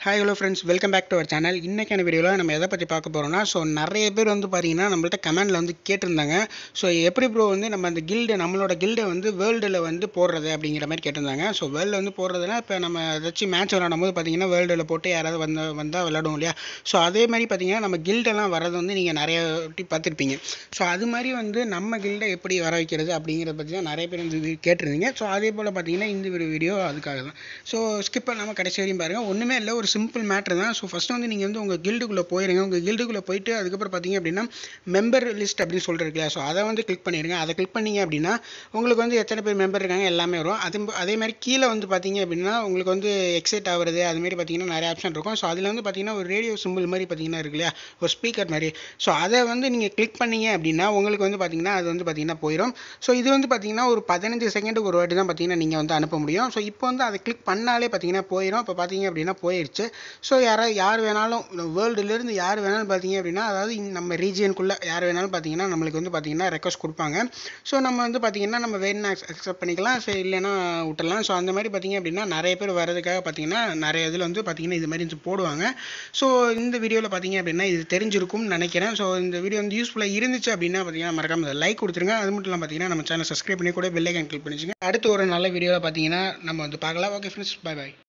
hi hello friends welcome back to our channel இன்றைக்கான வீடியோவில் நம்ம எதை பற்றி பார்க்க போகிறோம்னா ஸோ நிறைய பேர் வந்து பார்த்தீங்கன்னா நம்மள்ட்ட கமெண்டில் வந்து கேட்டிருந்தாங்க ஸோ எப்படி ப்ரோ வந்து நம்ம அந்த கில்டு நம்மளோட கில்டை வந்து வேர்ல்டில் வந்து போடுறது அப்படிங்கிற மாதிரி கேட்டிருந்தாங்க ஸோ வேர்ல்டில் வந்து போடுறதுனா இப்போ நம்ம ஏதாச்சும் மேட்ச் விளாடும் போது பார்த்தீங்கன்னா வேர்ல்டில் போட்டு யாராவது வந்த வந்தால் விளாடுவோம் இல்லையா ஸோ அதே மாதிரி பார்த்தீங்கன்னா நம்ம கில்டெல்லாம் வரது வந்து நீங்கள் நிறைய வாட்டி பார்த்துருப்பீங்க ஸோ அது மாதிரி வந்து நம்ம கில்டை எப்படி வர வைக்கிறது அப்படிங்கிறத பற்றி தான் நிறைய பேர் வந்து கேட்டிருந்தீங்க ஸோ அதே போல் பார்த்தீங்கன்னா இந்த ஒரு வீடியோ அதுக்காக தான் ஸோ ஸ்கிப் பண்ணாமல் கடைசி வரையும் பாருங்கள் ஒன்றுமே இல்லை ஒரு சிம்பிள் மேட்ரு தான் ஸோ ஃபஸ்ட்டு வந்து நீங்கள் வந்து உங்கள் கில்டுக்குள்ளே போயிருங்க உங்கள் கில்டுக்குள்ளே போயிட்டு அதுக்கப்புறம் பார்த்தீங்க அப்படின்னா மெம்பர் லிஸ்ட் அப்படின்னு சொல்கிறது இல்லையா ஸோ அதை வந்து கிளிக் பண்ணிடுங்க அதை கிளிக் பண்ணீங்க அப்படின்னா உங்களுக்கு வந்து எத்தனை பேர் மெம்பர் இருக்காங்க எல்லாமே வரும் அது அதே மாதிரி கீழே வந்து பார்த்தீங்க அப்படின்னா உங்களுக்கு வந்து எக்ஸைட் ஆகுறது அது மாதிரி பார்த்தீங்கன்னா நிறைய ஆப்ஷன் இருக்கும் ஸோ அதில் வந்து பார்த்தீங்கன்னா ஒரு ரேடியோ சிம்பிள் மாதிரி பார்த்தீங்கன்னா இருக்கு இல்லையா ஒரு ஸ்பீக்கர் மாதிரி ஸோ அதை வந்து நீங்கள் கிளிக் பண்ணீங்க அப்படின்னா உங்களுக்கு வந்து பார்த்தீங்கன்னா அது வந்து பார்த்தீங்கன்னா போயிடும் ஸோ இது வந்து பார்த்தீங்கன்னா ஒரு பதினஞ்சு செகண்டுக்கு ஒரு வாட்டி தான் பார்த்தீங்கன்னா நீங்கள் வந்து அனுப்ப முடியும் ஸோ இப்போ வந்து அதை கிளிக் பண்ணாலே பார்த்தீங்கன்னா போயிடும் இப்போ பார்த்தீங்க அப்படின்னா போயிடுச்சு ஸோ யாராவது யார் வேணாலும் வேர்ல்டுலேருந்து யார் வேணாலும் பார்த்தீங்க அப்படின்னா அதாவது இங்க நம்ம ரீஜியனுக்குள்ளே யார் வேணாலும் பார்த்தீங்கன்னா நம்மளுக்கு வந்து பார்த்தீங்கன்னா ரெக்வஸ்ட் கொடுப்பாங்க ஸோ நம்ம வந்து பார்த்தீங்கன்னா நம்ம வேணும்னா அக்செப்ட் பண்ணிக்கலாம் ஸோ இல்லைன்னா விட்டுறலாம் ஸோ அந்த மாதிரி பார்த்தீங்க அப்படின்னா நிறைய பேர் வரதுக்காக பார்த்தீங்கன்னா நிறைய இதில் வந்து பார்த்தீங்கன்னா இது மாதிரி வந்து போடுவாங்க ஸோ இந்த வீடியோவில் பார்த்தீங்க அப்படின்னா இது தெரிஞ்சிருக்கும்னு நினைக்கிறேன் ஸோ இந்த வீடியோ வந்து யூஸ்ஃபுல்லாக இருந்துச்சு அப்படின்னா பார்த்தீங்கன்னா மறக்காம லைக் கொடுத்துருங்க அது மட்டும் இல்லாமல் பார்த்தீங்கன்னா நம்ம சேனல் சப்ஸ்கிரைப் பண்ணி கூட பெல் ஐக்கன் கிளிக் பண்ணிச்சுங்க அடுத்து ஒரு நல்ல வீடியோவில் பார்த்தீங்கன்னா நம்ம வந்து பார்க்கலாம் ஓகே ஃப்ரெண்ட்ஸ் பை பை